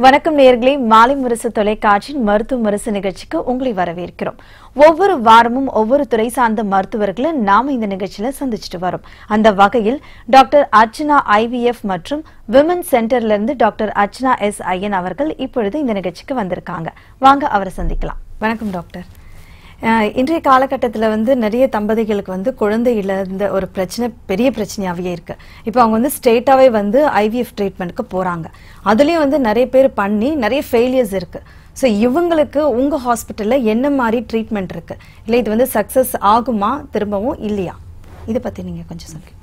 வணக்கம் நேயர்களே மாலை முரசு தொலைக்காட்சியின் மருத்துவ முரசு நிகழ்ச்சிக்கு உங்களை வரவேற்கிறோம் ஒவ்வொரு வாரமும் ஒவ்வொரு துறை சார்ந்த மருத்துவர்களை நாம இந்த நிகழ்ச்சியில சந்திச்சுட்டு வரோம் அந்த வகையில் டாக்டர் அர்ச்சனா ஐவிஎஃப் மற்றும் விமன் சென்டர்ல இருந்து டாக்டர் அர்ச்சனா எஸ் ஐயன் அவர்கள் இப்பொழுது இந்த நிகழ்ச்சிக்கு வந்திருக்காங்க வாங்க அவரை சந்திக்கலாம் வணக்கம் டாக்டர் அஹ், இன்றைய காலகட்டத்தில் வந்து நிறைய தம்பதிகளுக்கு வந்து குழந்தை இழந்த ஒரு பிரச்சனை பெரிய பிரச்சனையாகவே இருக்கு இப்போ அவங்க வந்து ஸ்ட்ரெயிட்டாகவே வந்து ஐவிஎஃப் ட்ரீட்மெண்ட்டுக்கு போகிறாங்க அதுலேயும் வந்து நிறைய பேர் பண்ணி நிறைய ஃபெயிலியர்ஸ் இருக்கு ஸோ இவங்களுக்கு உங்கள் ஹாஸ்பிட்டலில் என்ன மாதிரி ட்ரீட்மெண்ட் இருக்கு இல்லை இது வந்து சக்ஸஸ் ஆகுமா திரும்பவும் இல்லையா இதை பற்றி நீங்கள் கொஞ்சம் சொல்லுங்க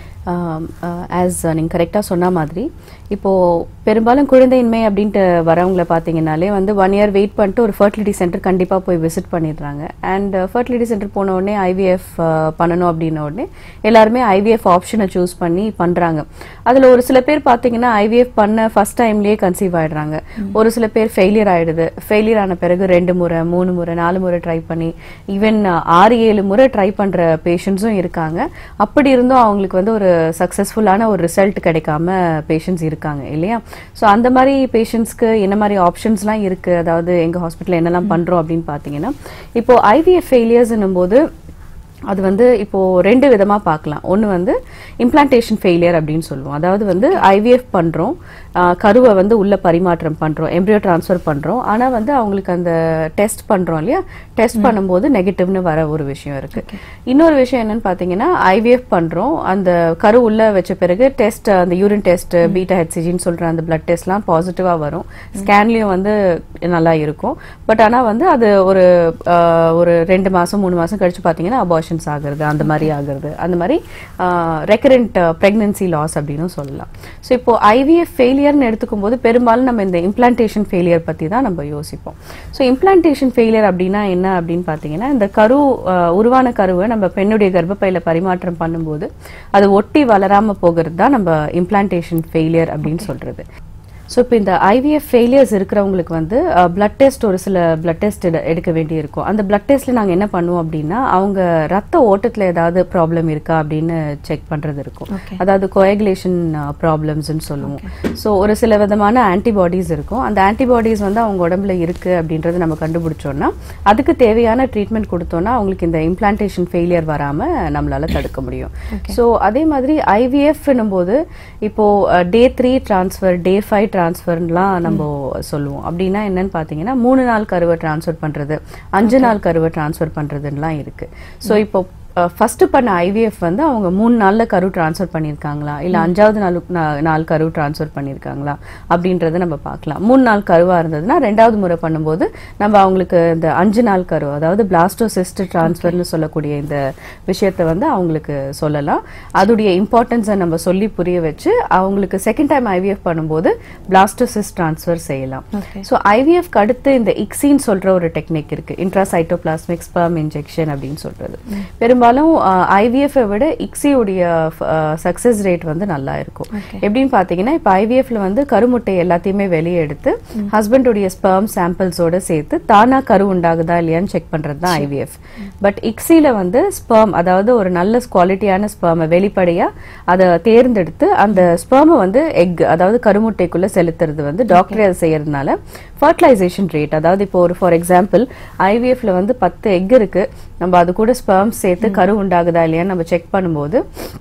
ஆஸ் நீங்கள் கரெக்டாக சொன்ன மாதிரி இப்போது பெரும்பாலும் குழந்தையின்மை அப்படின்ட்டு வரவங்கள பார்த்தீங்கன்னாலே வந்து ஒன் இயர் வெயிட் பண்ணிட்டு ஒரு ஃபர்டிலிட்டி சென்டர் கண்டிப்பாக போய் விசிட் பண்ணிடுறாங்க அண்ட் ஃபர்டிலிட்டி சென்டர் போன உடனே ஐவிஎஃப் பண்ணணும் அப்படின்ன உடனே எல்லாருமே ஐவிஎஃப் ஆப்ஷனை சூஸ் பண்ணி பண்ணுறாங்க அதில் ஒரு சில பேர் பார்த்தீங்கன்னா ஐவிஎஃப் பண்ண ஃபர்ஸ்ட் டைம்லேயே கன்சீவ் ஆயிடுறாங்க ஒரு சில பேர் ஃபெயிலியர் ஆயிடுது ஃபெயிலியர் ஆன பிறகு ரெண்டு முறை மூணு முறை நாலு முறை ட்ரை பண்ணி ஈவன் ஆறு ஏழு முறை ட்ரை பண்ணுற பேஷண்ட்ஸும் இருக்காங்க அப்படி இருந்தும் அவங்களுக்கு வந்து ஒரு சக்ஸஸ்ஃபுல்லான ஒரு ரிசல்ட் கிடைக்காம பேஷண்ட்ஸ் இருக்காங்க இல்லையா ஸோ அந்த மாதிரி பேஷண்ட்ஸ்க்கு என்ன மாதிரி ஆப்ஷன்ஸ்லாம் இருக்கு அதாவது எங்க ஹாஸ்பிட்டல் என்னெல்லாம் பண்றோம் அப்படின்னு பார்த்தீங்கன்னா இப்போ ஐவிஎஃப் ஃபெயிலியர்ஸ்னும் போது அது வந்து இப்போ ரெண்டு விதமா பார்க்கலாம் ஒன்று வந்து இம்ப்ளான்டேஷன் ஃபெயிலியர் அப்படின்னு சொல்லுவோம் அதாவது வந்து ஐவிஎஃப் பண்றோம் ஆஹ் கருவை வந்து உள்ள பரிமாற்றம் பண்றோம் எம்ப்ரியோ ட்ரான்ஸ்ஃபர் பண்றோம் ஆனா வந்து அவங்களுக்கு அந்த டெஸ்ட் பண்றோம் இல்லையா டெஸ்ட் பண்ணும்போது நெகட்டிவ்னு வர ஒரு விஷயம் இருக்கு இன்னொரு விஷயம் என்னன்னு பார்த்தீங்கன்னா ஐவிஎஃப் பண்றோம் அந்த கரு உள்ள வச்ச பிறகு டெஸ்ட் அந்த யூரின் டெஸ்ட் பீட்டா ஹெச்சிஜின்னு சொல்ற அந்த பிளட் டெஸ்ட்லாம் பாசிட்டிவா வரும் ஸ்கேன்லயும் வந்து நல்லா இருக்கும் பட் ஆனா வந்து அது ஒரு ஆஹ், ஒரு ரெண்டு மாசம் மூணு மாசம் கழிச்சு பார்த்தீங்கன்னா அபார்ஷன்ஸ் ஆகுறது அந்த மாதிரி ஆகுறது அந்த மாதிரி ரெக்கரண்ட் பிரெக்னன்சி லாஸ் அப்படின்னு சொல்லலாம் ஸோ இப்போ ஐவிஎஃப் ஃபெயிலியர்னு எடுத்துக்கும் போது பெரும்பாலும் நம்ம இந்த இம்ப்ளான்டேஷன் ஃபெயிலியர் பத்தி தான் நம்ம யோசிப்போம் ஸோ இம்ப்ளான்டேஷன் ஃபெயிலியர் அப்படின்னா என்ன அப்படின்னு பார்த்தீங்கன்னா இந்த கரு ஆஹ், உருவான கருவை நம்ம பெண்ணுடைய கர்ப்பப்பையில பரிமாற்றம் பண்ணும்போது அது ஒட்டி வளராம போகிறது தான் நம்ம இம்ப்ளான்டேஷன் ஃபெயிலியர் அப்படின்னு சொல்றது ஸோ இப்போ இந்த ஐவிஎஃப் ஃபெயிலியர்ஸ் இருக்கிறவங்களுக்கு வந்து பிளட் டெஸ்ட் ஒரு சில பிளட் டெஸ்ட் எடுக்க வேண்டி இருக்கும் அந்த பிளட் டெஸ்ட்ல நாங்கள் என்ன பண்ணுவோம் அப்படின்னா அவங்க ரத்த ஓட்டத்தில் ஏதாவது ப்ராப்ளம் இருக்கா அப்படின்னு செக் பண்ணுறது இருக்கும் Okay. அதாவது கோயகுலேஷன் ப்ராப்ளம்ஸ்னு சொல்லுவோம் ஸோ ஒரு சில விதமான ஆன்டிபாடிஸ் இருக்கும் அந்த ஆன்டிபாடிஸ் வந்து அவங்க உடம்புல இருக்கு அப்படின்றத நம்ம கண்டுபிடிச்சோம்னா அதுக்கு தேவையான ட்ரீட்மெண்ட் கொடுத்தோம்னா அவங்களுக்கு இந்த இம்ப்ளான்டேஷன் ஃபெயிலியர் வராம நம்மளால தடுக்க முடியும் ஸோ அதே மாதிரி ஐவிஎஃப் போது இப்போ day three transfer day five டிரான்ஸ்ஃபர்லாம் நம்ம சொல்லுவோம் அப்படின்னா என்னன்னு பார்த்தீங்கன்னா மூணு நாள் கருவை டிரான்ஸ்ஃபர் பண்றது அஞ்சு நாள் கருவை டிரான்ஸ்ஃபர் பண்றதுலாம் இருக்கு ஸோ இப்போ ஃபர்ஸ்ட் பண்ண ஐவிஎஃப் வந்து அவங்க மூணு நாள்ல கரு டிரான்ஸ்ஃபர் பண்ணியிருக்காங்களா இல்ல அஞ்சாவது நாள் நா- நாள் கரு டிரான்ஸ்ஃபர் பண்ணியிருக்காங்களா அப்படின்றத நம்ம பார்க்கலாம் மூணு நாள் கருவா இருந்ததுன்னா ரெண்டாவது முறை பண்ணும்போது நம்ம அவங்களுக்கு இந்த அஞ்சு நாள் கரு அதாவது பிளாஸ்டோசிஸ்ட் டிரான்ஸ்ஃபர்னு சொல்லக்கூடிய இந்த விஷயத்த வந்து அவங்களுக்கு சொல்லலாம் அதோடைய இம்பார்ட்டன்ஸை நம்ம சொல்லி புரிய வச்சு அவங்களுக்கு செகண்ட் டைம் ஐவிஎஃப் பண்ணும்போது பிளாஸ்டோசிஸ்ட் டிரான்ஸ்ஃபர் செய்யலாம் Okay. ஸோ ஐவிஎஃப்க்கு அடுத்து இந்த இக்ஸின்னு சொல்ற ஒரு டெக்னிக் இருக்கு இன்ட்ராசைட்டோபிளாஸ்மிக் ஸ்பெர்ம் இன்ஜெக்ஷன் அப்படின்னு சொல்றது பெரும்பாலும் ஐவிஎஃப் விட இக்ஸியுடைய சக்சஸ் ரேட் வந்து நல்லா இருக்கும் Okay. எப்படின்னு பாத்தீங்கன்னா இப்போ ஐவிஎஃப்ல வந்து கருமுட்டை எல்லாத்தையுமே வெளியே எடுத்து ஹஸ்பண்டுடைய ஸ்பெர்ம் சாம்பிள்ஸோட சேர்த்து தானா கரு உண்டாகுதா இல்லையான்னு செக் பண்றது தான் ஐவிஎஃப் பட் இக்ஸில வந்து ஸ்பெர்ம் அதாவது ஒரு நல்ல குவாலிட்டியான ஸ்பெர்மை வெளிப்படையா அதை தேர்ந்தெடுத்து அந்த ஸ்பெர்மை வந்து எக் அதாவது கருமுட்டைக்குள்ள செலுத்துறது வந்து டாக்டர் அதை செய்யறதுனால ஃபர்டிலைசேஷன் ரேட் அதாவது இப்போ ஒரு ஃபார் எக்ஸாம்பிள் ஐவிஎஃப்ல வந்து பத்து எக் இருக்கு நம்ம அது கூட ஸ்பெர்ம் சேர்த்து கரு உண்டாகுதா இல்லையான்னு நம்ம செக் பண்ணும்போது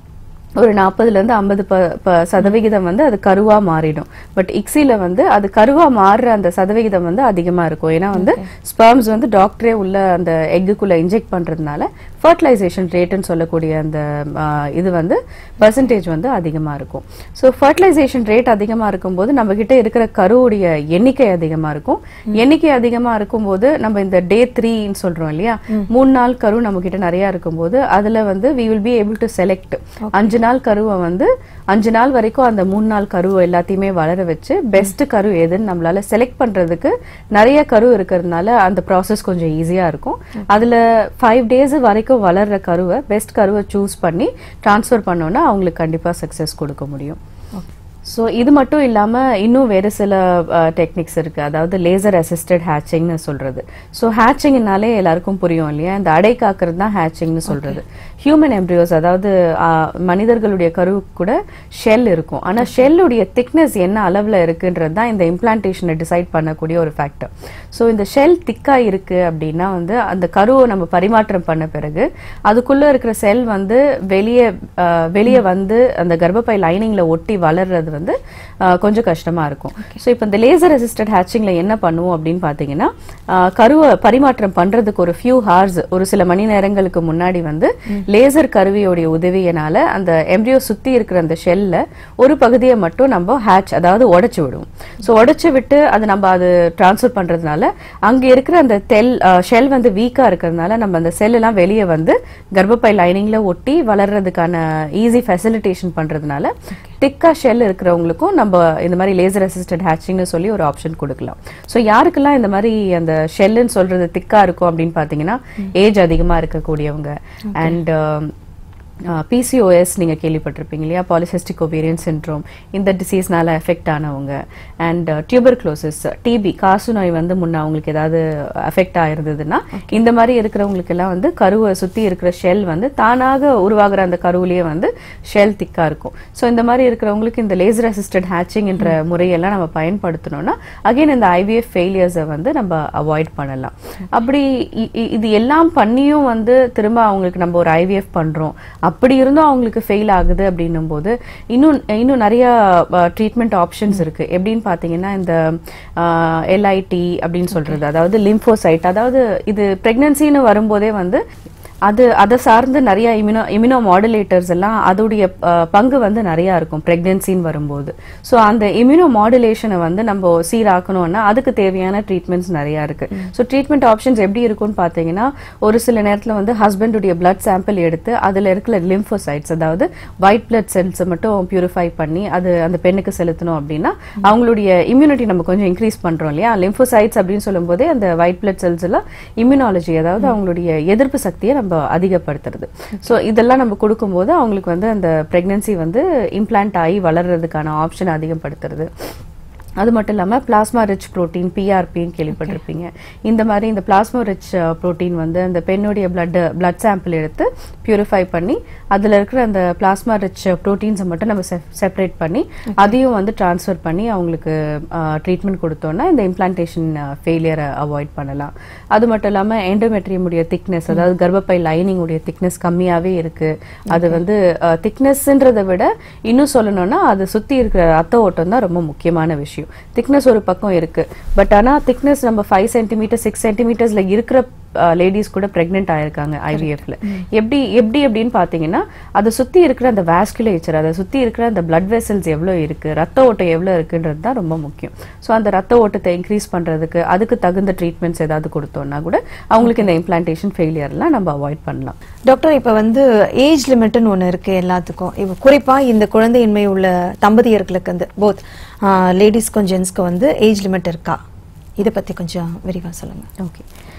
ஒரு நாற்பதுல இருந்து ஐம்பது சதவிகிதம் வந்து அது கருவா மாறிடும் பட் இக்ஸில வந்து அது கருவா மாறுற அந்த சதவிகிதம் வந்து அதிகமா இருக்கும் ஏன்னா வந்து ஸ்பெர்ம்ஸ் வந்து டாக்டரே உள்ள அந்த எக்குக்குள்ள இன்ஜெக்ட் பண்றதுனால ஃபர்டிலைசேஷன் ரேட்னு சொல்லக்கூடிய அந்த ஆ, இது வந்து பர்சன்டேஜ் வந்து அதிகமா இருக்கும் ஸோ ஃபர்டிலைசேஷன் ரேட் அதிகமா இருக்கும்போது நம்ம கிட்ட இருக்கிற கருவுடைய எண்ணிக்கை அதிகமா இருக்கும் எண்ணிக்கை அதிகமா இருக்கும்போது நம்ம இந்த டே த்ரீன்னு சொல்றோம் இல்லையா மூணு நாள் கரு நம்ம கிட்ட நிறைய இருக்கும்போது அதுல வந்து we will be able to select அஞ்சு நாள் கருவை வந்து அஞ்சு நாள் வரைக்கும் அந்த மூணு நாள் கருவை எல்லாத்தையுமே வளர வச்சு பெஸ்ட் கரு எதுன்னு நம்மளால செலக்ட் பண்றதுக்கு நிறைய கரு இருக்கிறதுனால அந்த ப்ராசஸ் கொஞ்சம் ஈஸியா இருக்கும் அதுல ஃபைவ் டேஸ் வரைக்கும் வளர்ற கருவை பெஸ்ட் கருவை சூஸ் பண்ணி ட்ரான்ஸ்ஃபர் பண்ணோம்னா அவங்களுக்கு கண்டிப்பா சக்சஸ் கொடுக்க முடியும் ஸோ இது மட்டும் இல்லாமல் இன்னும் வேறு சில டெக்னிக்ஸ் இருக்கு அதாவது லேசர் அசிஸ்டட் ஹேச்சிங்னு சொல்றது ஸோ ஹேச்சிங்னாலே எல்லாருக்கும் புரியும் இல்லையா இந்த அடை காக்கிறது தான் ஹேச்சிங்னு சொல்றது ஹியூமன் எம்ப்ரியோஸ் அதாவது ஆஹ், மனிதர்களுடைய கரு கூட ஷெல் இருக்கும் ஆனால் ஷெல்லுடைய திக்னஸ் என்ன அளவில் இருக்குன்றது தான் இந்த இம்ப்ளான்டேஷனை டிசைட் பண்ணக்கூடிய ஒரு ஃபேக்டர் ஸோ இந்த ஷெல் திக்காக இருக்கு அப்படின்னா வந்து அந்த கருவை நம்ம பரிமாற்றம் பண்ண பிறகு அதுக்குள்ள இருக்கிற செல் வந்து வெளியே ஆஹ், வெளியே வந்து அந்த கர்ப்பப்பை லைனிங்ல ஒட்டி வளர்றது வந்து ஆஹ், கொஞ்சம் கஷ்டமா இருக்கும் ஸோ இப்போ இந்த லேசர் அசிஸ்டட் ஹேச்சிங்ல என்ன பண்ணுவோம் அப்படின்னு பார்த்தீங்கன்னா ஆஹ், கருவை பரிமாற்றம் பண்றதுக்கு ஒரு ஃபியூ ஹார்ஸ் ஒரு சில மணி நேரங்களுக்கு முன்னாடி வந்து லேசர் கருவியோடைய உதவியினால அந்த எம்ப்ரியோ சுத்தி இருக்கிற அந்த ஷெல்ல ஒரு பகுதியை மட்டும் நம்ம ஹேட்ச் அதாவது உடைச்சு விடுவோம் ஸோ உடைச்சு விட்டு அது நம்ம அது டிரான்ஸ்ஃபர் பண்றதுனால அங்க இருக்கிற அந்த தெல் ஷெல் வந்து வீக்கா இருக்கிறதுனால நம்ம அந்த செல் எல்லாம் வெளியே வந்து கர்ப்பப்பை லைனிங்ல ஒட்டி வளர்றதுக்கான ஈஸி ஃபெசிலிட்டேஷன் பண்றதுனால திக்கா ஷெல் இருக்கிறவங்களுக்கும் நம்ம இந்த மாதிரி லேசர் அசிஸ்டட் ஹேச்சிங்னு சொல்லி ஒரு ஆப்ஷன் கொடுக்கலாம் ஸோ யாருக்கெல்லாம் இந்த மாதிரி அந்த ஷெல்லுன்னு சொல்றது திக்கா இருக்கும் அப்படின்னு பார்த்தீங்கன்னா ஏஜ் அதிகமா இருக்கக்கூடியவங்க அண்ட் பிசிஓஎஸ் நீங்க கேள்விப்பட்டிருப்பீங்க இல்லையா பாலிசிஸ்டிக் ஒவேரியன் சின்ட்ரோம் இந்த டிசீஸ்னால எஃபெக்ட் ஆனவங்க அண்ட் டியூபர்க்ளோசிஸ் டிபி காசு நோய் வந்து முன்ன அவங்களுக்கு ஏதாவது எஃபெக்ட் ஆயிருந்ததுன்னா இந்த மாதிரி இருக்கிறவங்களுக்கு எல்லாம் வந்து கருவை சுத்தி இருக்கிற ஷெல் வந்து தானாக உருவாகிற அந்த கருவிலேயே வந்து ஷெல் திக்கா இருக்கும் ஸோ இந்த மாதிரி இருக்கிறவங்களுக்கு இந்த லேசர் அசிஸ்டட் ஹேச்சிங் என்ற முறையெல்லாம் நம்ம பயன்படுத்தணும்னா அகைன் இந்த ஐவிஎஃப் ஃபெயிலியர்ஸை வந்து நம்ம அவாய்ட் பண்ணலாம் அப்படி இ- இ- இது எல்லாம் பண்ணியும் வந்து திரும்ப அவங்களுக்கு நம்ம ஒரு ஐவிஎஃப் பண்றோம் அப்படி இருந்தும் அவங்களுக்கு ஃபெயில் ஆகுது அப்படின்னும் போது இன்னும் இன்னும் நிறைய ட்ரீட்மெண்ட் ஆப்ஷன்ஸ் இருக்கு எப்படின்னு பார்த்தீங்கன்னா இந்த எல்ஐடி அப்படின்னு சொல்றது அதாவது லிம்போசைட் அதாவது இது பிரெக்னன்சின்னு வரும்போதே வந்து அது அதை சார்ந்து நிறைய இம்யூனோ இம்யூனோ மாடுலேட்டர்ஸ் எல்லாம் அதோடைய அஹ், பங்கு வந்து நிறைய இருக்கும் பிரெக்னன்சின்னு வரும்போது ஸோ அந்த இம்யூனோ மாடுலேஷனை வந்து நம்ம சீராக்கணும்னா அதுக்கு தேவையான ட்ரீட்மெண்ட்ஸ் நிறைய இருக்கு ஸோ ட்ரீட்மெண்ட் ஆப்ஷன்ஸ் எப்படி இருக்கும்னு பார்த்தீங்கன்னா ஒரு சில நேரத்தில் வந்து ஹஸ்பண்டுடைய பிளட் சாம்பிள் எடுத்து அதில் இருக்கிற லிம்போசைட்ஸ் அதாவது ஒயிட் பிளட் செல்ஸை மட்டும் பியூரிஃபை பண்ணி அது அந்த பெண்ணுக்கு செலுத்தணும் அப்படின்னா அவங்களுடைய இம்யூனிட்டி நம்ம கொஞ்சம் இன்க்ரீஸ் பண்றோம் இல்லையா லிம்போசைட்ஸ் அப்படின்னு சொல்லும்போதே அந்த ஒயிட் பிளட் செல்ஸ் எல்லாம் இம்யூனாலஜி அதாவது அவங்களுடைய எதிர்ப்பு சக்தியை நம்ம அதிகப்படுத்துறது ஸோ இதெல்லாம் நம்ம கொடுக்கும்போது அவங்களுக்கு வந்து அந்த பிரெக்னன்சி வந்து இம்ப்ளான்ட் ஆகி வளர்றதுக்கான ஆப்ஷன் அதிகப்படுத்துறது அது மட்டும் இல்லாமல் பிளாஸ்மா ரிச் புரோட்டீன் பிஆர்பின்னு கேள்விப்பட்டிருப்பீங்க இந்த மாதிரி இந்த பிளாஸ்மா ரிச் புரோட்டீன் வந்து அந்த பெண்ணுடைய பிளட் பிளட் சாம்பிள் எடுத்து பியூரிஃபை பண்ணி அதில் இருக்கிற அந்த பிளாஸ்மா ரிச் புரோட்டீன்ஸை மட்டும் நம்ம செப்பரேட் பண்ணி அதையும் வந்து ட்ரான்ஸ்ஃபர் பண்ணி அவங்களுக்கு ட்ரீட்மெண்ட் கொடுத்தோம்னா இந்த இம்ப்ளான்டேஷன் ஃபெயிலியரை அவாய்ட் பண்ணலாம் அது மட்டும் இல்லாமல் எண்டோமெட்ரியம் உடைய திக்னஸ் அதாவது கர்ப்பப்பை லைனிங் உடைய திக்னஸ் கம்மியாகவே இருக்கு அது வந்து திக்னஸ்ன்றதை விட இன்னும் சொல்லணும்னா அது சுற்றி இருக்கிற ரத்த ஓட்டம் தான் ரொம்ப முக்கியமான விஷயம் திக்னஸ் ஒரு பக்கம் இருக்கு பட் ஆனால் திக்னஸ் நம்ம ஃபைவ் சென்டிமீட்டர் சிக்ஸ் சென்டிமீட்டர்ஸ்ல இருக்கிற லேடிஸ் கூட பிரெக்னென்ட் ஆயிருக்காங்க ஐவிஎஃப்ல எப்படி எப்படி அப்படின்னு பார்த்தீங்கன்னா அதை சுற்றி இருக்கிற அந்த வாஸ்குலேச்சர் அதை சுற்றி இருக்கிற அந்த பிளட் வெசல்ஸ் எவ்வளோ இருக்கு ரத்த ஓட்டம் எவ்வளோ இருக்குன்றது தான் ரொம்ப முக்கியம் ஸோ அந்த ரத்த ஓட்டத்தை இன்க்ரீஸ் பண்றதுக்கு அதுக்கு தகுந்த ட்ரீட்மெண்ட்ஸ் ஏதாவது கொடுத்தோம்னா கூட அவங்களுக்கு இந்த இம்ப்ளான்டேஷன் ஃபெயிலியர்லாம் நம்ம அவாய்ட் பண்ணலாம் டாக்டர் இப்ப வந்து ஏஜ் லிமிட்னு ஒண்ணு இருக்கு எல்லாத்துக்கும் இப்போ குறிப்பா இந்த குழந்தையின்மை உள்ள தம்பதியர்களுக்கு வந்து போத் லேடிஸ்க்கும் ஜென்ஸ்க்கும் வந்து ஏஜ் லிமிட் இருக்கா இதை பத்தி கொஞ்சம் விரிவா சொல்லுங்க ஓகே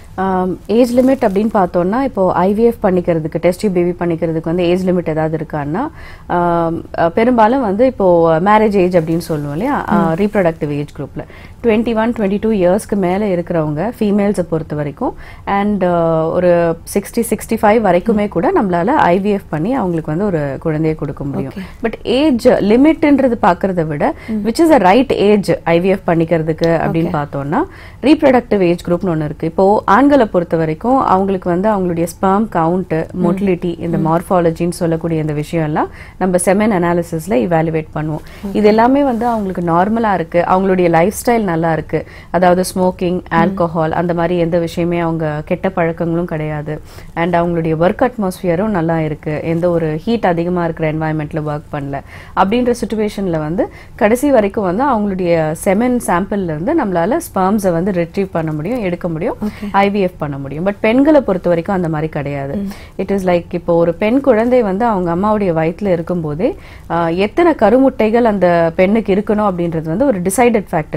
ஏஜ் லிமிட் அப்படின்னு பார்த்தோம்னா இப்போ ஐவிஎஃப் பண்ணிக்கிறதுக்கு டெஸ்ட் பேபி பண்ணிக்கிறதுக்கு வந்து ஏஜ் லிமிட் ஏதாவது இருக்கான்னா ஆம், அஹ், பெரும்பாலும் வந்து இப்போ மேரேஜ் ஏஜ் அப்படின்னு சொல்லுவோம் இல்லையா ரீப்ரொடக்டிவ் ஏஜ் குரூப்ல டுவெண்ட்டி ஒன் டுவெண்ட்டி டூ இயர்ஸ்க்கு மேலே இருக்கிறவங்க ஃபீமேல்ஸை பொறுத்த வரைக்கும் அண்ட் ஒரு சிக்ஸ்டி சிக்ஸ்டி ஃபைவ் வரைக்குமே கூட நம்மளால ஐவிஎஃப் பண்ணி அவங்களுக்கு வந்து ஒரு குழந்தையை கொடுக்க முடியும் பட் ஏஜ் லிமிட்ன்றது பார்க்கறத விட which is a right age IVF பண்ணிக்கிறதுக்கு அப்படின்னு பார்த்தோம்னா ரீப்ரொடக்டிவ் ஏஜ் குரூப்னு ஒன்று இருக்கு இப்போ ஆண்களை பொறுத்த வரைக்கும் அவங்களுக்கு வந்து அவங்களுடைய ஸ்பெர்ம் கவுண்ட் மொட்டிலிட்டி இந்த மார்ஃபாலஜின்னு சொல்லக்கூடிய இந்த விஷயம் எல்லாம் நம்ம செமன் அனாலிசிஸ்ல இவாலுவேட் பண்ணுவோம் இது எல்லாமே வந்து அவங்களுக்கு நார்மலா இருக்கு அவங்களுடைய லைஃப் ஸ்டைல் நல்லா இருக்கு அதாவது ஸ்மோக்கிங் ஆல்கோஹால் அந்த மாதிரி எந்த விஷயமே அவங்க கெட்ட பழக்கங்களும் கிடையாது அண்ட் அவங்களுடைய ஒர்க் அட்மாஸ்பியரும் நல்லா இருக்கு எந்த ஒரு ஹீட் அதிகமா இருக்கிற என்வாயன்மெண்ட்ல ஒர்க் பண்ணல அப்படின்ற சுச்சுவேஷன்ல வந்து கடைசி வரைக்கும் வந்து அவங்களுடைய செமன் சாம்பிள்ல இருந்து நம்மளால ஸ்பெர்ம்ஸை வந்து ரிட்ரீவ் பண்ண முடியும் எடுக்க முடியும் ஐவிஎஃப் பண்ண முடியும் பட் பெண்களை பொறுத்த வரைக்கும் அந்த மாதிரி கிடையாது இட் இஸ் லைக் இப்போ ஒரு பெண் குழந்தை வந்து அவங்க அம்மாவுடைய வயிற்றுல இருக்கும்போதே ஆஹ், எத்தனை கருமுட்டைகள் அந்த பெண்ணுக்கு இருக்கணும் அப்படின்றது வந்து ஒரு decided factor pre decided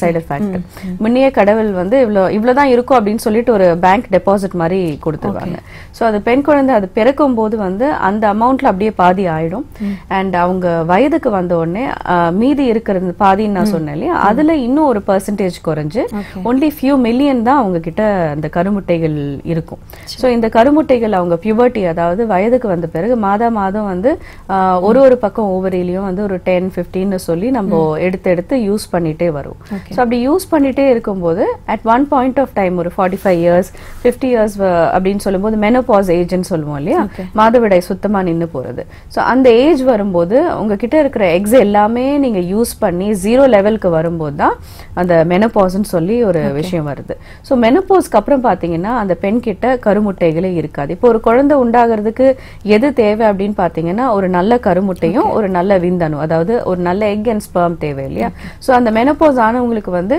decider factor முன்னையே கடவுள் வந்து இவ்வளோ இவ்வளவுதான் இருக்கும் அப்படின்னு சொல்லிட்டு ஒரு பேங்க் டெபாசிட் மாதிரி கொடுத்துருவாங்க ஸோ அது பெண் குழந்தை அது பிறக்கும் போது வந்து அந்த அமௌண்ட்ல அப்படியே பாதி ஆயிடும் அண்ட் அவங்க வயதுக்கு வந்த உடனே ஆஹ், மீதி இருக்கிறது பாதின்னு நான் சொன்னேன் இல்லையா அதுல இன்னும் ஒரு பர்சன்டேஜ் குறைஞ்சு ஒன்லி ஃபியூ மில்லியன் தான் அவங்க கிட்ட அந்த கருமுட்டைகள் இருக்கும் ஸோ இந்த கருமுட்டைகள் அவங்க பியூபர்ட்டி அதாவது வயதுக்கு வந்த பிறகு மாதா மாதம் வந்து ஆஹ், ஒரு ஒரு பக்கம் ஓவரிலையும் வந்து ஒரு டென் ஃபிஃப்டின்னு சொல்லி நம்ம எடுத்து எடுத்து யூஸ் பண்ணிட்டே வரும் ஸோ அப்படி யூஸ் பண்ணிட்டே இருக்கும்போது at one point of time ஒரு forty five years fifty years அப்படின்னு சொல்லும்போது மெனோபாஸ் ஏஜ்னு சொல்லுவோம் இல்லையா மாதவிடாய் சுத்தமா நின்னு போறது ஸோ அந்த ஏஜ் வரும்போது உங்ககிட்ட இருக்கிற எக்ஸ் எல்லாமே நீங்க யூஸ் பண்ணி ஜீரோ லெவலுக்கு வரும்போது தான் அந்த மெனோபாஸ்ன்னு சொல்லி ஒரு விஷயம் வருது ஸோ மெனோபாஸ்க்கு அப்புறம் பாத்தீங்கன்னா அந்த பெண் கிட்ட கருமுட்டைகளே இருக்காது இப்போ ஒரு குழந்தை உண்டாகிறதுக்கு எது தேவை அப்படின்னு பாத்தீங்கன்னா ஒரு நல்ல கருமுட்டையும் ஒரு நல்ல விந்தணு அதாவது ஒரு நல்ல எக் அண்ட் ஸ்பெர்ம் தேவை இல்லையா ஸோ அந்த மெனோபாஸ் ஆனவங்களுக்கு வந்து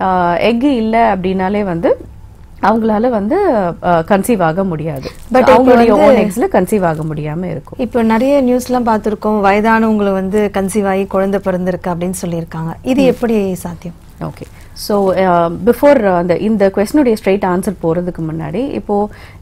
எக் இல்லை அப்படின்னாலே வந்து அவங்களால வந்து கன்சீவ் ஆக முடியாது But பட் இப்போ அவங்களுடைய வந்து- ஓன் எக்ஸ்ல கன்சீவ் ஆக முடியாம இருக்கும் இப்போ நிறைய நியூஸ்லாம் பார்த்திருக்கோம் வயதானவங்களை வந்து கன்சீவ் ஆகி குழந்தை பிறந்திருக்கு அப்படின்னு சொல்லியிருக்காங்க இது எப்படி சாத்தியம் ஓகே ஸோ பிஃபோர் அந்த இந்த கொஸ்டினுடைய ஸ்ட்ரைட் ஆன்சர் போகிறதுக்கு முன்னாடி இப்போ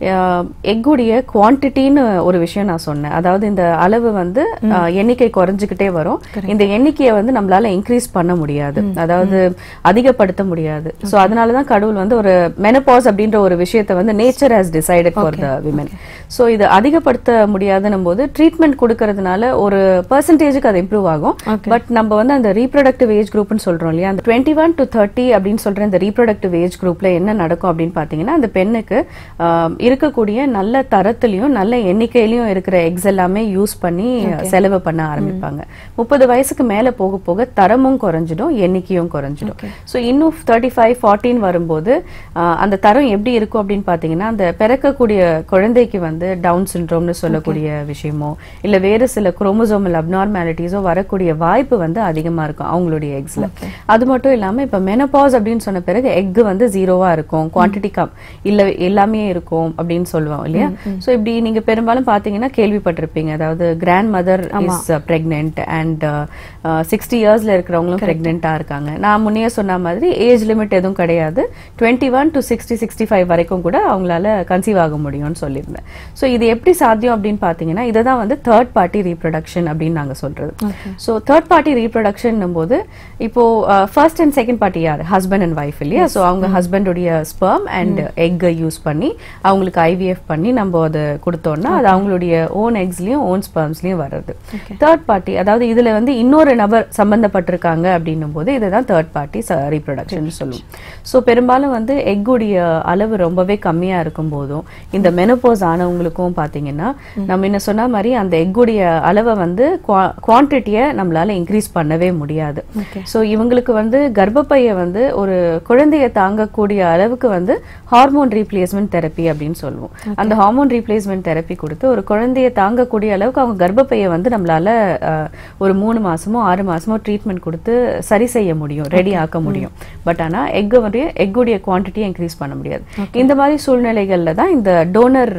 எக்குடைய குவான்டிட்டின்னு ஒரு விஷயம் நான் சொன்னேன் அதாவது இந்த அளவு வந்து அஹ், எண்ணிக்கை குறைஞ்சிக்கிட்டே வரும் இந்த எண்ணிக்கையை வந்து நம்மளால இன்க்ரீஸ் பண்ண முடியாது அதாவது அதிகப்படுத்த முடியாது ஸோ அதனால தான் கடவுள் வந்து ஒரு மெனபாஸ் அப்படின்ற ஒரு விஷயத்தை வந்து nature has decided for the women so இது அதிகப்படுத்த முடியாதுன்னும் போது ட்ரீட்மெண்ட் கொடுக்கறதுனால ஒரு பர்சன்டேஜுக்கு அது இம்ப்ரூவ் ஆகும் பட் நம்ம வந்து அந்த ரீப்ரொடக்டிவ் ஏஜ் குரூப்னு சொல்றோம் இல்லையா அந்த டுவெண்ட்டி ஒன் டு தேர்ட்டி அப்படின்னு சொல்ற இந்த ரீப்ரொடக்டிவ் ஏஜ் குரூப்ல என்ன நடக்கும் அப்படின்னு பாத்தீங்கன்னா அந்த பெண்ணுக்கு ஆஹ், இருக்கக்கூடிய நல்ல தரத்திலையும் நல்ல எண்ணிக்கையிலையும் இருக்கிற எக்ஸ் எல்லாமே யூஸ் பண்ணி செலவு பண்ண ஆரம்பிப்பாங்க முப்பது வயசுக்கு மேல போக போக தரமும் குறைஞ்சிடும் எண்ணிக்கையும் குறைஞ்சிடும் ஸோ இன்னும் தேர்ட்டி ஃபைவ் ஃபார்ட்டின் வரும்போது ஆஹ், அந்த தரம் எப்படி இருக்கும் அப்படின்னு பாத்தீங்கன்னா அந்த பிறக்கக்கூடிய குழந்தைக்கு வந்து டவுன் சிண்ட்ரோம்னு சொல்லக்கூடிய விஷயமோ இல்ல வேறு சில குரோமோசோமல் அப்நார்மாலிட்டிஸோ வரக்கூடிய வாய்ப்பு வந்து அதிகமா இருக்கும் அவங்களுடைய எக்ஸ்ல அது மட்டும் இல்லாம இப்ப மெனபாஸ் அப்படின்னு சொன்ன பிறகு எக் வந்து ஜீரோவா இருக்கும் குவான்டிட்டி கம் இல்ல எல்லாமே இருக்கும் அப்படின்னு சொல்லுவோம் இல்லையா சோ இப்படி நீங்க பெரும்பாலும் பாத்தீங்கன்னா கேள்விப்பட்டிருப்பீங்க அதாவது grand mother is pregnant and sixty இயர்ஸ்ல இருக்கிறவங்களும் பிரெக்னெண்டா இருக்காங்க நான் முன்னே சொன்ன மாதிரி ஏஜ் லிமிட் எதுவும் கிடையாது twenty one to sixty sixty five வரைக்கும் கூட அவங்களால கன்சீவ் ஆக முடியும்னு சொல்லியிருந்தேன் ஸோ இது எப்படி சாத்தியம் அப்படின்னு பார்த்தீங்கன்னா இதை தான் வந்து தேர்ட் பார்ட்டி ரீப்ரொடக்ஷன் அப்படின்னு நாங்க சொல்றது ஸோ தேர்ட் பார்ட்டி ரீப்ரொடக்ஷன் போது இப்போ ஃபர்ஸ்ட் அண்ட் செகண்ட் பார்ட்டி யார் ஹஸ்பண்ட் அண்ட் ஒய்ஃப் இல்லையா ஸோ அவங்க ஹஸ்பண்டுடைய ஸ்பெர்ம் அண்ட் எக் யூஸ் பண்ணி அவங்களுக்கு ஐவிஎஃப் பண்ணி நம்ம அதை கொடுத்தோம்னா அது அவங்களுடைய ஓன் எக்ஸ்லயும் ஓன் ஸ்பெர்ம்ஸ்லயும் வர்றது தேர்ட் பார்ட்டி அதாவது இதுல வந்து இன்னொரு நபர் சம்பந்தப்பட்டிருக்காங்க அப்படின்னும் போது இதை தான் தேர்ட் பார்ட்டி ரீப்ரொடக்ஷன் சொல்லுவோம் ஸோ பெரும்பாலும் வந்து எக்குடைய அளவு ரொம்பவே கம்மியா இருக்கும் போதும் இந்த மெனோபோஸ் ஆனவங்களுக்கும் பாத்தீங்கன்னா நம்ம என்ன சொன்ன மாதிரி அந்த எக்குடைய அளவை வந்து குவான்டிட்டியை நம்மளால இன்க்ரீஸ் பண்ணவே முடியாது ஸோ இவங்களுக்கு வந்து கர்ப்பப்பையை வந்து ஒரு குழந்தைய தாங்கக்கூடிய அளவுக்கு வந்து ஹார்மோன் ரீப்ளேஸ்மெண்ட் தெரப்பி அப்படின்னு சொல்லுவோம் அந்த ஹார்மோன் ரீப்ளேஸ்மெண்ட் தெரப்பி கொடுத்து ஒரு குழந்தைய தாங்கக்கூடிய அளவுக்கு அவங்க கர்ப்பப்பையை வந்து நம்மளால அஹ், ஒரு மூணு மாசமோ ஆறு மாசமோ ட்ரீட்மெண்ட் கொடுத்து சரி செய்ய முடியும் ரெடி ஆக்க முடியும் பட் ஆனா எக் வந்து எக்குடைய குவான்டிட்டியை இன்க்ரீஸ் பண்ண முடியாது இந்த மாதிரி சூழ்நிலைகள்ல தான் இந்த டோனர்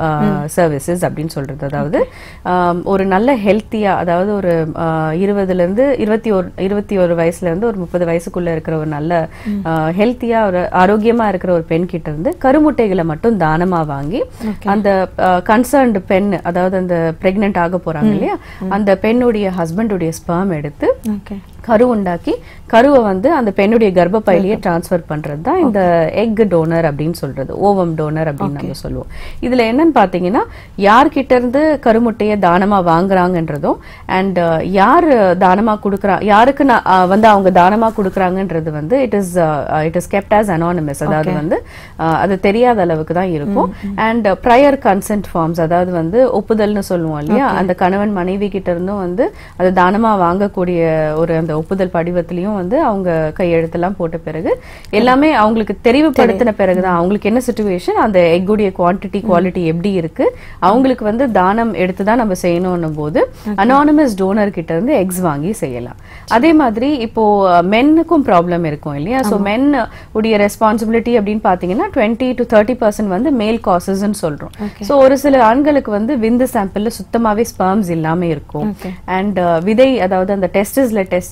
சர்வீசஸ் அப்படின்னு சொல்றது அதாவது ஆம், ஒரு நல்ல ஹெல்த்தியா அதாவது ஒரு ஆஹ், இருபதுல இருந்து இருபத்தி ஒரு இருபத்தி ஒரு வயசுல இருந்து ஒரு முப்பது வயசுக்குள்ள இருக்கிற ஒரு நல்ல ஹெல்த்தியா ஒரு ஆரோக்கியமா இருக்கிற ஒரு பெண் கிட்ட இருந்து கருமுட்டைகளை மட்டும் தானமா வாங்கி அந்த கன்சர்ன்டு பெண் அதாவது அந்த பிரெக்னென்ட் ஆக போறாங்க இல்லையா அந்த பெண்ணுடைய ஹஸ்பண்டுடைய ஸ்பெர்ம் எடுத்து ஓகே கரு உண்டாக்கி கருவை வந்து அந்த பெண்ணுடைய கர்ப்பப்பையிலேயே டிரான்ஸ்ஃபர் பண்றது தான் இந்த எக் டோனர் அப்படின்னு சொல்றது ஓவம் டோனர் அப்படின்னு நம்ம சொல்லுவோம் இதுல என்னன்னு பாத்தீங்கன்னா யார்கிட்ட இருந்து கருமுட்டையை தானமா வாங்குறாங்கன்றதும் அண்ட் யார் தானமா கொடுக்குறா யாருக்கு நான், அஹ், வந்து அவங்க தானமா கொடுக்குறாங்கன்றது வந்து it is it is kept as anonymous அதாவது வந்து அஹ், அது தெரியாத அளவுக்கு தான் இருக்கும் அண்ட் ப்ரையர் கன்சென்ட் ஃபார்ம்ஸ் அதாவது வந்து ஒப்புதல்னு சொல்லுவோம் இல்லையா அந்த கணவன் மனைவி கிட்ட இருந்தும் வந்து அது தானமா வாங்கக்கூடிய ஒரு அந்த ஒப்புதல் படிவத்திலையும் வந்து அவங்க கையெழுத்தெல்லாம் போட்ட பிறகு எல்லாமே அவங்களுக்கு தெரிவுபடுத்தின பிறகுதான் அவங்களுக்கு என்ன சுச்சுவேஷன் அந்த எக்குடைய குவான்டிட்டி குவாலிட்டி எப்படி இருக்கு அவங்களுக்கு வந்து தானம் எடுத்து தான் நம்ம செய்யணும்னும் போது அனானமஸ் டோனர் கிட்ட இருந்து எக்ஸ் வாங்கி செய்யலாம் அதே மாதிரி இப்போ மென்னுக்கும் ப்ராப்ளம் இருக்கும் இல்லையா ஸோ மென் உடைய ரெஸ்பான்சிபிலிட்டி அப்படின்னு பாத்தீங்கன்னா டுவெண்ட்டி டு தேர்ட்டி பர்சன்ட் வந்து மேல் காசஸ்ன்னு சொல்றோம் ஸோ ஒரு சில ஆண்களுக்கு வந்து விந்து சாம்பிள்ல சுத்தமாவே ஸ்பெர்ம்ஸ் இல்லாம இருக்கும் Okay. அண்ட் விதை அதாவது அந்த டெஸ்டஸ்ல டெஸ்ட்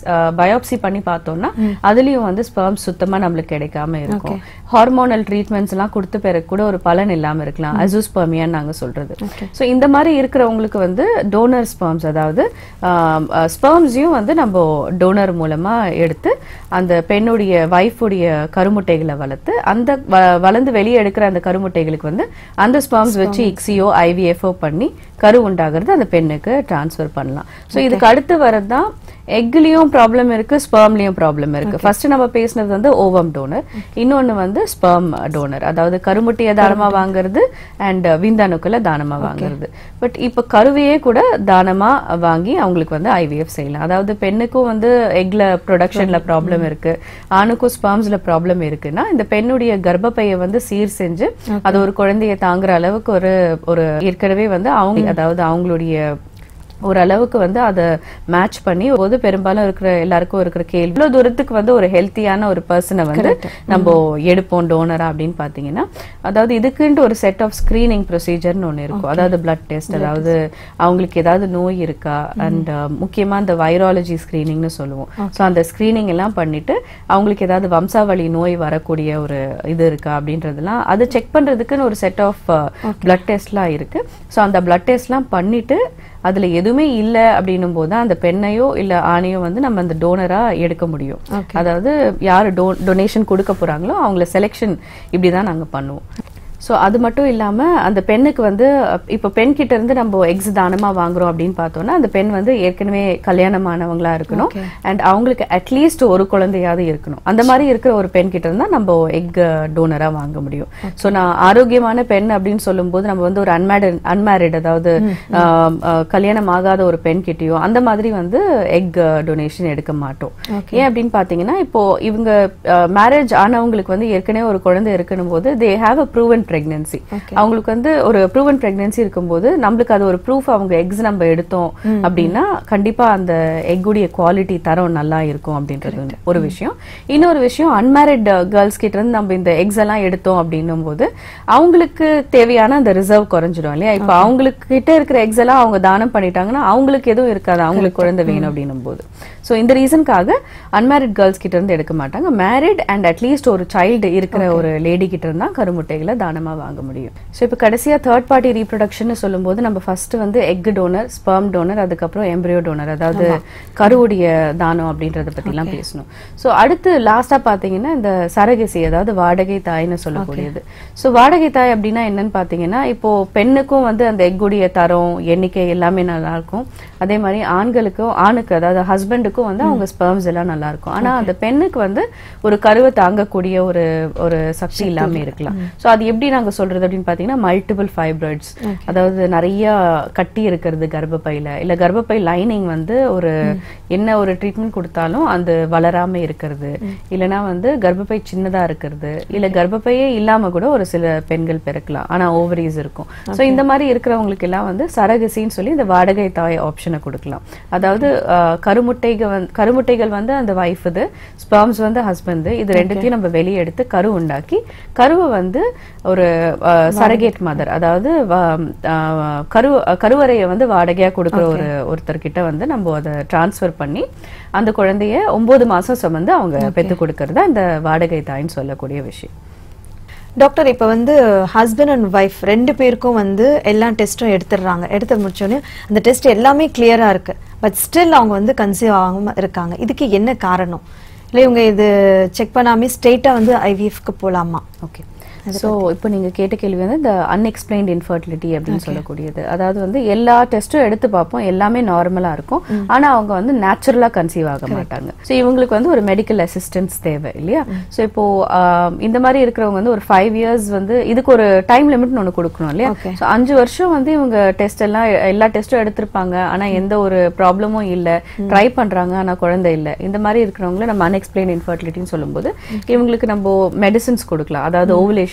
பயோப்சி பண்ணி பார்த்தோம்னா அதுலயும் வந்து ஸ்பெர்ம் சுத்தமா நம்மளுக்கு கிடைக்காம இருக்கும் ஹார்மோனல் ட்ரீட்மெண்ட்ஸ் எல்லாம் கொடுத்த பிறகு கூட ஒரு பலன் இல்லாம இருக்கலாம் அசூஸ்பர்மியான்னு நாங்க சொல்றது ஸோ இந்த மாதிரி இருக்கிறவங்களுக்கு வந்து டோனர் ஸ்பெர்ம்ஸ் அதாவது ஸ்பெர்ம்ஸையும் வந்து நம்ம டோனர் மூலமா எடுத்து அந்த பெண்ணுடைய வைஃபுடைய கருமுட்டைகளை வளர்த்து அந்த வ- வளர்ந்து வெளியே எடுக்கிற அந்த கருமுட்டைகளுக்கு வந்து அந்த ஸ்பெர்ம்ஸ் வச்சு இக்ஸியோ ஐவிஎஃப்ஓ பண்ணி கரு உண்டாகிறது அந்த பெண்ணுக்கு டிரான்ஸ்ஃபர் பண்ணலாம் ஸோ இதுக்கு அடுத்து வரதுதான் எக்லயும் ப்ராப்ளம் இருக்கு ஸ்பெர்ம்லயும் ப்ராப்ளம் இருக்கு ஃபர்ஸ்ட் நம்ம பேசினது வந்து ஓவம் டோனர் இன்னொன்னு வந்து ஸ்பெர்ம் டோனர் அதாவது கருமுட்டையை தானமா வாங்குறது அண்ட் விந்தணுக்களை தானமா வாங்குறது பட் இப்போ கருவையே கூட தானமா வாங்கி அவங்களுக்கு வந்து ஐவிஎஃப் செய்யலாம் அதாவது பெண்ணுக்கும் வந்து எக்ல ப்ரொடக்ஷன்ல ப்ராப்ளம் இருக்கு ஆணுக்கும் ஸ்பெர்ம்ஸ்ல ப்ராப்ளம் இருக்குன்னா இந்த பெண்ணுடைய கர்ப்பப்பையை வந்து சீர் செஞ்சு அது ஒரு குழந்தையை தாங்குற அளவுக்கு ஒரு ஒரு ஏற்கனவே வந்து அவங்க அதாவது அவங்களுடைய ஓரளவுக்கு வந்து அதை மேட்ச் பண்ணி போது பெரும்பாலும் இருக்கிற எல்லாருக்கும் இருக்கிற கேள்வி இவ்வளவு தூரத்துக்கு வந்து ஒரு ஹெல்த்தியான ஒரு பர்சனை வந்து நம்ம எடுப்போம் டோனரா அப்படின்னு பாத்தீங்கன்னா அதாவது இதுக்குன்ட்டு ஒரு செட் ஆஃப் ஸ்கிரீனிங் ப்ரொசீஜர்னு ஒன்று இருக்கும் அதாவது பிளட் டெஸ்ட் அதாவது அவங்களுக்கு ஏதாவது நோய் இருக்கா அண்ட் முக்கியமா இந்த வைராலஜி ஸ்கிரீனிங்னு சொல்லுவோம் ஸோ அந்த ஸ்கிரீனிங் எல்லாம் பண்ணிட்டு அவங்களுக்கு ஏதாவது வம்சாவளி நோய் வரக்கூடிய ஒரு இது இருக்கா அப்படின்றதெல்லாம் அது செக் பண்றதுக்குன்னு ஒரு செட் ஆஃப் பிளட் டெஸ்ட்லாம் இருக்கு ஸோ அந்த பிளட் டெஸ்ட்லாம் பண்ணிட்டு அதுல எதுவுமே இல்ல அப்படின்னும் போது தான் அந்த பெண்ணையோ இல்ல ஆணையோ வந்து நம்ம அந்த டோனரா எடுக்க முடியும் அதாவது யாரு டொனேஷன் கொடுக்க போறாங்களோ அவங்கள செலெக்ஷன் இப்படிதான் நாங்க பண்ணுவோம் ஸோ அது மட்டும் இல்லாம அந்த பெண்ணுக்கு வந்து அஹ், இப்போ பெண் கிட்ட இருந்து நம்ம எக்ஸ் தானமா வாங்குறோம் அப்படின்னு பார்த்தோம்னா அந்த பெண் வந்து ஏற்கனவே கல்யாணமானவங்களா இருக்கணும் அண்ட் அவங்களுக்கு அட்லீஸ்ட் ஒரு குழந்தையாவது இருக்கணும் அந்த மாதிரி இருக்கிற ஒரு பெண் கிட்ட இருந்தா நம்ம எக் டோனரா வாங்க முடியும் ஸோ நான் ஆரோக்கியமான பெண் அப்படின்னு சொல்லும்போது நம்ம வந்து ஒரு அன்மேரிட் அன்மேரிட் அதாவது ஆம், அஹ், கல்யாணம் ஆகாத ஒரு பெண் கிட்டயோ அந்த மாதிரி வந்து எக் டொனேஷன் எடுக்க மாட்டோம் ஏன் அப்படின்னு பாத்தீங்கன்னா இப்போ இவங்க மேரேஜ் ஆனவங்களுக்கு வந்து ஏற்கனவே ஒரு குழந்தை இருக்கணும் போது they have a proven pregnancy அவங்களுக்கு வந்து ஒரு ப்ரூவன் பிரெக்னன்சி இருக்கும்போது நம்மளுக்கு அது ஒரு ப்ரூஃப் அவங்க எக்ஸ் நம்ம எடுத்தோம் அப்படின்னா கண்டிப்பா அந்த எக்குடைய குவாலிட்டி தரம் நல்லா இருக்கும் அப்படின்றது வந்து ஒரு விஷயம் இன்னொரு விஷயம் அன்மேரிட் கேர்ள்ஸ் கிட்ட இருந்து நம்ம இந்த எக்ஸ் எல்லாம் எடுத்தோம் அப்படின்னும் போது அவங்களுக்கு தேவையான அந்த ரிசர்வ் குறைஞ்சிடும் இல்லையா இப்போ அவங்களுக்கு கிட்ட இருக்கிற எக்ஸ் எல்லாம் அவங்க தானம் பண்ணிட்டாங்கன்னா அவங்களுக்கு எதுவும் இருக்காது அவங்களுக்கு குழந்தை வேணும் அப்படின்னும் போது ஸோ இந்த ரீசனுக்காக அன்மேரிட் கேர்ள்ஸ் கிட்ட இருந்து எடுக்க மாட்டாங்க மேரிட் அண்ட் அட்லீஸ்ட் ஒரு சைல்டு இருக்கிற ஒரு லேடி கிட்ட இருந்தா கருமுட்டைகளை தானமா வாங்க முடியும் ஸோ இப்போ கடைசியா தேர்ட் பார்ட்டி ரீப்ரொடக்ஷன் சொல்லும்போது நம்ம ஃபர்ஸ்ட் வந்து எக் டோனர் ஸ்பெர்ம் டோனர் அதுக்கப்புறம் எம்ப்ரியோ டோனர் அதாவது கருவுடைய தானம் அப்படின்றத பத்திலாம் பேசணும் ஸோ அடுத்து லாஸ்டா பாத்தீங்கன்னா இந்த சரகசி அதாவது வாடகை தாய்னு சொல்லக்கூடியது ஸோ வாடகை தாய் அப்படின்னா என்னன்னு பாத்தீங்கன்னா இப்போ பெண்ணுக்கும் வந்து அந்த எக்குடைய தரம் எண்ணிக்கை எல்லாமே நல்லா இருக்கும் அதே மாதிரி ஆண்களுக்கும் ஆணுக்கு அதாவது ஹஸ்பண்டுக்கும் வந்து அவங்க ஸ்பெர்ம்ஸ் எல்லாம் நல்லா இருக்கும் ஆனா அந்த பெண்ணுக்கு வந்து ஒரு கருவை தாங்கக்கூடிய ஒரு ஒரு சக்தி இல்லாம இருக்கலாம் சோ அது எப்படி நாங்க சொல்றது அப்படின்னு பாத்தீங்கன்னா மல்டிபிள் ஃபைப்ராய்ட்ஸ் அதாவது நிறைய கட்டி இருக்கிறது கர்ப்பப்பையில இல்ல கர்ப்பப்பை லைனிங் வந்து ஒரு என்ன ஒரு ட்ரீட்மெண்ட் கொடுத்தாலும் அது வளராம இருக்கிறது இல்லனா வந்து கர்ப்பப்பை சின்னதா இருக்கிறது இல்ல கர்ப்பப்பையே இல்லாம கூட ஒரு சில பெண்கள் பிறக்கலாம் ஆனா ஓவரிஸ் இருக்கும் சோ இந்த மாதிரி இருக்கிறவங்களுக்கு எல்லாம் வந்து சரகசின்னு சொல்லி இந்த வாடகை தாய் ஆப்ஷனை கொடுக்கலாம் அதாவது அஹ், கருமுட்டைகள் வந்து கருமுட்டைகள் வந்து அந்த வைஃப் இது ஸ்பெர்ம்ஸ் வந்து ஹஸ்பண்ட் இது ரெண்டுத்தையும் நம்ம வெளியே எடுத்து கரு உண்டாக்கி கருவை வந்து ஒரு சரகேட் மதர் அதாவது வ- அஹ், கரு கருவறையை வந்து வாடகையா கொடுக்குற ஒரு ஒருத்தர்கிட்ட வந்து நம்ம அதை டிரான்ஸ்ஃபர் பண்ணி அந்த குழந்தைய ஒன்பது மாசம் சுமந்து அவங்க பெத்து கொடுக்கறது அந்த வாடகை தாய்ன்னு சொல்லக்கூடிய விஷயம் டாக்டர் இப்ப வந்து ஹஸ்பண்ட் அண்ட் ஒய்ஃப் ரெண்டு பேருக்கும் வந்து எல்லா டெஸ்ட்டும் எடுத்துடுறாங்க எடுத்து முடிச்சோடனே அந்த டெஸ்ட் எல்லாமே கிளியரா இருக்கு பட் ஸ்டில் அவங்க வந்து கன்சீவ் ஆகாம இருக்காங்க இதுக்கு என்ன காரணம் இல்லை இவங்க இது செக் பண்ணாமே ஸ்ட்ரெயிட்டா வந்து ஐவிஎஃப்க்கு போலாமா ஓகே ஸோ இப்போ நீங்க கேட்ட கேள்வி வந்து இந்த அன்எக்ஸ்பிளைன்ட் இன்ஃபர்டிலிட்டி அப்படின்னு சொல்லக்கூடியது அதாவது வந்து எல்லா டெஸ்ட்டும் எடுத்து பார்ப்போம் எல்லாமே நார்மலா இருக்கும் ஆனா அவங்க வந்து நேச்சுரலா கன்சீவ் ஆக மாட்டாங்க ஸோ இவங்களுக்கு வந்து ஒரு மெடிக்கல் அசிஸ்டன்ஸ் தேவை இல்லையா ஸோ இப்போ ஆஹ், இந்த மாதிரி இருக்கிறவங்க வந்து ஒரு ஃபைவ் இயர்ஸ் வந்து இதுக்கு ஒரு டைம் லிமிட்னு ஒன்று கொடுக்கணும் இல்லையா Okay. ஸோ அஞ்சு வருஷம் வந்து இவங்க டெஸ்ட் எல்லாம் எல்லா டெஸ்ட்டும் எடுத்திருப்பாங்க ஆனா எந்த ஒரு ப்ராப்ளமும் இல்ல ட்ரை பண்றாங்க ஆனா குழந்தை இல்ல இந்த மாதிரி இருக்கிறவங்கள நம்ம அன்எக்ஸ்பிளைன் இன்ஃபர்டிலிட்டின்னு சொல்லும்போது இவங்களுக்கு நம்ம மெடிசின்ஸ் கொடுக்கலாம் அதாவது ஓவுலேஷன்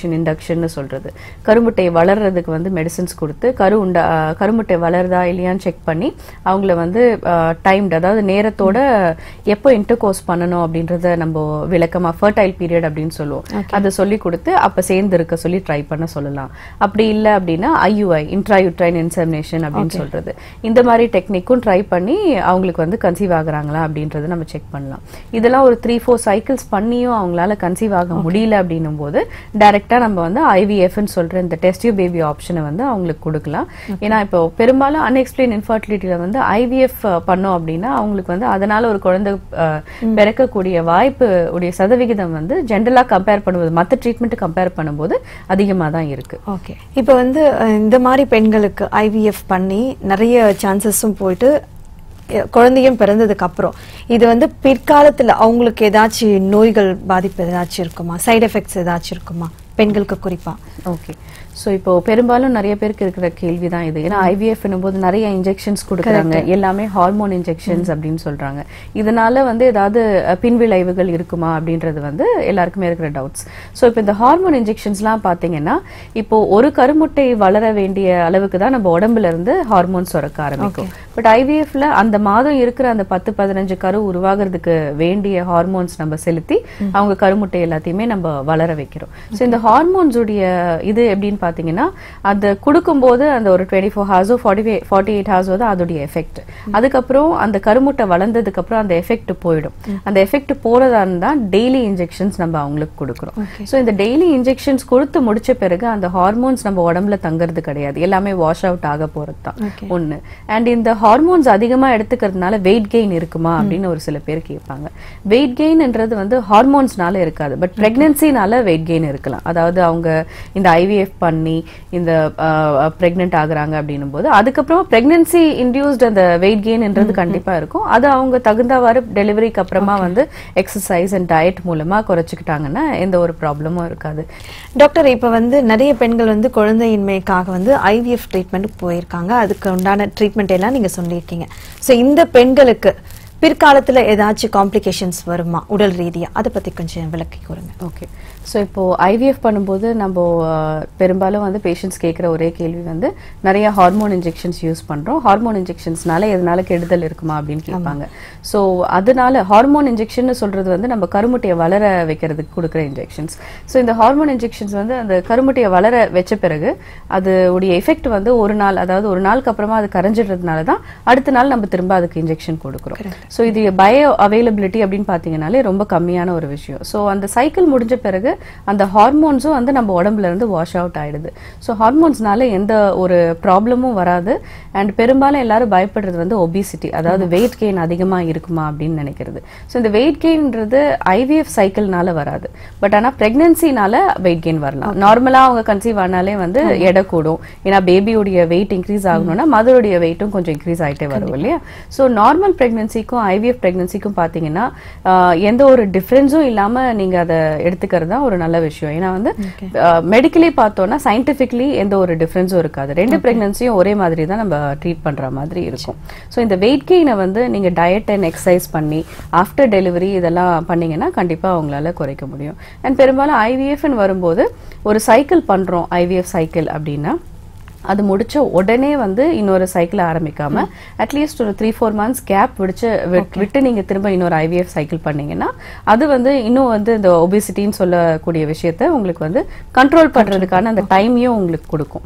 ஜெர்மினேஷன் இண்டக்ஷன் சொல்றது கருமுட்டை வளர்றதுக்கு வந்து மெடிசின்ஸ் கொடுத்து கரு உண்டா அஹ், கருமுட்டை வளருதா இல்லையான்னு செக் பண்ணி அவங்கள வந்து டைம்டு அதாவது நேரத்தோட எப்போ இன்டர்கோர்ஸ் பண்ணணும் அப்படின்றத நம்ம விளக்கமா ஃபர்டைல் பீரியட் அப்படின்னு சொல்லுவோம் அதை சொல்லி கொடுத்து அப்ப சேர்ந்து இருக்க சொல்லி ட்ரை பண்ண சொல்லலாம் அப்படி இல்ல அப்படின்னா ஐயுஐ இன்ட்ராயூட்ரைன் இன்செமினேஷன் அப்படின்னு சொல்றது இந்த மாதிரி டெக்னிக்கும் ட்ரை பண்ணி அவங்களுக்கு வந்து கன்சீவ் ஆகுறாங்களா அப்படின்றத நம்ம செக் பண்ணலாம் இதெல்லாம் ஒரு த்ரீ ஃபோர் சைக்கிள்ஸ் பண்ணியும் அவங்களால கன்சீவ் ஆக முடியல அப்படின்னும் போது டைரக்டா நம்ம வந்து ஐவிஎஃப்னு சொல்ற இந்த டெஸ்டியூ பேபி ஆப்ஷனை வந்து அவங்களுக்கு கொடுக்கலாம் ஏன்னா இப்போ பெரும்பாலும் அன்எக்ஸ்பிளைன் இன்ஃபர்டிலிட்டியில வந்து ஐவிஎஃப் பண்ணோம் அப்படின்னா அவங்களுக்கு வந்து அதனால ஒரு குழந்தை அஹ், பிறக்கக்கூடிய வாய்ப்பு உடைய சதவிகிதம் வந்து ஜென்ரலா கம்பேர் பண்ணும்போது மற்ற ட்ரீட்மெண்ட் கம்பேர் பண்ணும்போது அதிகமா தான் இருக்கு ஓகே இப்போ வந்து அஹ், இந்த மாதிரி பெண்களுக்கு ஐவிஎஃப் பண்ணி நிறைய சான்சஸும் போயிட்டு அஹ், குழந்தையும் பிறந்ததுக்கு அப்புறம் இது வந்து பிற்காலத்துல அவங்களுக்கு ஏதாச்சும் நோய்கள் பாதிப்பு ஏதாச்சும் இருக்குமா சைடு எஃபெக்ட்ஸ் ஏதாச்சும் இருக்குமா பெண்களுக்கு குறிப்பா ஓகே ஸோ இப்போ பெரும்பாலும் நிறைய பேருக்கு இருக்கிற கேள்வி தான் இது ஏன்னா ஐவிஎஃப் போது நிறைய இன்ஜெக்ஷன்ஸ் கொடுக்குறாங்க எல்லாமே ஹார்மோன் இன்ஜெக்ஷன்ஸ் அப்படின்னு சொல்றாங்க இதனால வந்து ஏதாவது அஹ், பின்விளைவுகள் இருக்குமா அப்படின்றது வந்து எல்லாருக்குமே இருக்கிற டவுட்ஸ் ஸோ இப்போ இந்த ஹார்மோன் இன்ஜெக்ஷன்ஸ்லாம் பார்த்தீங்கன்னா இப்போ ஒரு கருமுட்டை வளர வேண்டிய அளவுக்கு தான் நம்ம உடம்புல இருந்து ஹார்மோன்ஸ் சுரக்க ஆரம்பிக்கும் பட் ஐவிஎஃப்ல அந்த மாதம் இருக்கிற அந்த பத்து பதினஞ்சு கரு உருவாகிறதுக்கு வேண்டிய ஹார்மோன்ஸ் நம்ம செலுத்தி அவங்க கருமுட்டை எல்லாத்தையுமே நம்ம வளர வைக்கிறோம் ஸோ இந்த ஹார்மோன்ஸ் உடைய இது எப்படின்னு பார்த்தீங்கன்னா அது கொடுக்கும்போது அந்த ஒரு டுவெண்ட்டி ஃபோர் ஹார்ஸோ ஃபார்ட்டி ஃபார்ட்டி எயிட் ஹார்ஸோ தான் அதோடைய எஃபெக்ட் அதுக்கப்புறம் அந்த கருமுட்டை வளர்ந்ததுக்கு அப்புறம் அந்த எஃபெக்ட் போயிடும் அந்த எஃபெக்ட் போறதா இருந்தா டெய்லி இன்ஜெக்ஷன்ஸ் நம்ம அவங்களுக்கு கொடுக்குறோம் ஸோ இந்த டெய்லி இன்ஜெக்ஷன்ஸ் கொடுத்து முடிச்ச பிறகு அந்த ஹார்மோன்ஸ் நம்ம உடம்புல தங்குறது கிடையாது எல்லாமே வாஷ் அவுட் ஆக போறது தான் ஒண்ணு அண்ட் இந்த ஹார்மோன்ஸ் அதிகமா எடுத்துக்கிறதுனால வெயிட் கெயின் இருக்குமா அப்படின்னு ஒரு சில பேர் கேட்பாங்க வெயிட் கெயின்ன்றது வந்து ஹார்மோன்ஸ்னால இருக்காது பட் பிரெக்னன்சினால வெயிட் கெயின் இருக்கலாம் அதாவது அவங்க இந்த ஐவிஎஃப் பண்ணி இந்த பிரெக்னென்ட் ஆகுறாங்க அப்படின்னும் போது அதுக்கப்புறம் பிரெக்னன்சி இன்டியூஸ்ட் அந்த வெயிட் கெயின்ன்றது கண்டிப்பா இருக்கும் அது அவங்க தகுந்தவாறு டெலிவரிக்கு அப்புறமா வந்து எக்ஸசைஸ் அண்ட் டயட் மூலமா குறைச்சிக்கிட்டாங்கன்னா எந்த ஒரு ப்ராப்ளமும் இருக்காது டாக்டர் இப்ப வந்து நிறைய பெண்கள் வந்து குழந்தையின்மைக்காக வந்து ஐவிஎஃப் ட்ரீட்மெண்ட் போயிருக்காங்க அதுக்கு உண்டான ட்ரீட்மெண்ட் எல்லாம் நீங்க சொல்லியிருக்கீங்க சோ இந்த பெண்களுக்கு பிற்காலத்துல ஏதாச்சும் காம்ப்ளிகேஷன்ஸ் வருமா உடல் ரீதியா அதை பத்தி கொஞ்சம் விளக்கி கூறுங்க ஓகே ஸோ இப்போ ஐவிஎஃப் பண்ணும்போது நம்ம அஹ், பெரும்பாலும் வந்து பேஷண்ட்ஸ் கேட்குற ஒரே கேள்வி வந்து நிறைய ஹார்மோன் இன்ஜெக்ஷன்ஸ் யூஸ் பண்றோம் ஹார்மோன் இன்ஜெக்ஷன்ஸ்னால எதனால கெடுதல் இருக்குமா அப்படின்னு கேட்பாங்க ஸோ அதனால ஹார்மோன் இன்ஜெக்ஷன் சொல்றது வந்து நம்ம கருமுட்டையை வளர வைக்கிறதுக்கு கொடுக்குற இன்ஜெக்ஷன்ஸ் ஸோ இந்த ஹார்மோன் இன்ஜெக்ஷன்ஸ் வந்து அந்த கருமுட்டையை வளர வச்ச பிறகு அது உடைய எஃபெக்ட் வந்து ஒரு நாள் அதாவது ஒரு நாளுக்கு அப்புறமா அது கரைஞ்சிடுறதுனால தான் அடுத்த நாள் நம்ம திரும்ப அதுக்கு இன்ஜெக்ஷன் கொடுக்குறோம் ஸோ இது பயோ அவைலபிலிட்டி அப்படின்னு பார்த்தீங்கன்னாலே ரொம்ப கம்மியான ஒரு விஷயம் ஸோ அந்த சைக்கிள் முடிஞ்ச பிறகு அந்த ஹார்மோன்ஸும் வந்து நம்ம உடம்புல இருந்து வாஷ் அவுட் ஆயிடுது ஸோ ஹார்மோன்ஸ்னால எந்த ஒரு ப்ராப்ளமும் வராது அண்ட் பெரும்பாலும் எல்லாரும் பயப்படுறது வந்து ஒபிசிட்டி அதாவது வெயிட் கெயின் அதிகமா இருக்குமா அப்படின்னு நினைக்கிறது ஸோ இந்த வெயிட் கெயின்ன்றது ஐவிஎஃப் சைக்கிள்னால வராது பட் ஆனா பிரெக்னன்சினால வெயிட் கெயின் வரலாம் நார்மலா அவங்க கன்சீவ் ஆனாலே வந்து எடை கூடும் ஏன்னா பேபியோடைய வெயிட் இன்க்ரீஸ் ஆகணும்னா மதருடைய வெயிட்டும் கொஞ்சம் இன்க்ரீஸ் ஆயிட்டே வரும் இல்லையா ஸோ நார்மல் பிரெக்னன்சிக்கும் ஐவிஎஃப் பிரெக்னன்சிக்கும் பார்த்தீங்கன்னா ஆஹ், எந்த ஒரு டிஃப்ரென்ஸும் இல்லாம நீங்க அதை எடுத்துக்கிறது தான் ஒரு நல்ல விஷயம் ஏன்னா வந்து மெடிக்கலி பார்த்தோம்னா சயின்டிஃபிக்லி எந்த ஒரு டிஃப்ரென்ஸும் இருக்காது ரெண்டு பிரெக்னன்சியும் ஒரே மாதிரி தான் நம்ம ட்ரீட் பண்ற மாதிரி இருக்கும் ஸோ இந்த வெயிட் கெயினை வந்து நீங்க டயட் அண்ட் எக்ஸசைஸ் பண்ணி ஆஃப்டர் டெலிவரி இதெல்லாம் பண்ணீங்கன்னா கண்டிப்பா உங்களால குறைக்க முடியும் அண்ட் பெரும்பாலும் ஐவிஎஃப்னு வரும்போது ஒரு சைக்கிள் பண்றோம் ஐவிஎஃப் சைக்கிள் அப்படின்னா அது முடிச்ச உடனே வந்து இன்னொரு சைக்கிள் ஆரம்பிக்காம அட்லீஸ்ட் ஒரு த்ரீ ஃபோர் மந்த்ஸ் கேப் விடுச்சு விட்- விட்டு நீங்க திரும்ப இன்னொரு ஐவிஎஃப் சைக்கிள் பண்ணீங்கன்னா அது வந்து இன்னும் வந்து இந்த ஒபிசிட்டின்னு சொல்லக்கூடிய விஷயத்த உங்களுக்கு வந்து கண்ட்ரோல் பண்றதுக்கான அந்த டைமையும் உங்களுக்கு கொடுக்கும்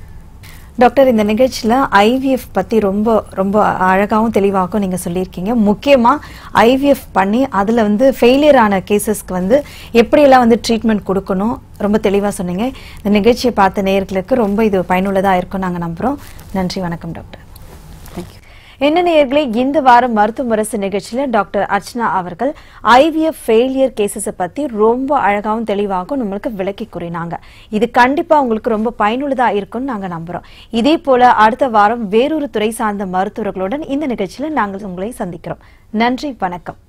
டாக்டர் இந்த நிகழ்ச்சியில ஐவிஎஃப் பத்தி ரொம்ப ரொம்ப அழகாவும் தெளிவாகவும் நீங்க சொல்லியிருக்கீங்க முக்கியமா ஐவிஎஃப் பண்ணி அதுல வந்து ஃபெயிலியர் ஆன கேசஸ்க்கு வந்து எப்படியெல்லாம் வந்து ட்ரீட்மெண்ட் கொடுக்கணும் ரொம்ப தெளிவா சொன்னீங்க இந்த நிகழ்ச்சியை பார்த்த நேயர்களுக்கு ரொம்ப இது பயனுள்ளதா இருக்கும் நாங்க நம்புறோம் நன்றி வணக்கம் டாக்டர் தேங்க்யூ என்ன நேயர்களே இந்த வாரம் மருத்துவ முரசு நிகழ்ச்சியில டாக்டர் அர்ச்சனா அவர்கள் ஐவிஎஃப் ஃபெயிலியர் கேசஸை பத்தி ரொம்ப அழகாவும் தெளிவாகவும் நம்மளுக்கு விளக்கி கூறினாங்க இது கண்டிப்பா உங்களுக்கு ரொம்ப பயனுள்ளதா இருக்கும்னு நாங்க நம்புறோம் இதே போல அடுத்த வாரம் வேறொரு துறை சார்ந்த மருத்துவர்களுடன் இந்த நிகழ்ச்சியில நாங்கள் உங்களை சந்திக்கிறோம் நன்றி வணக்கம்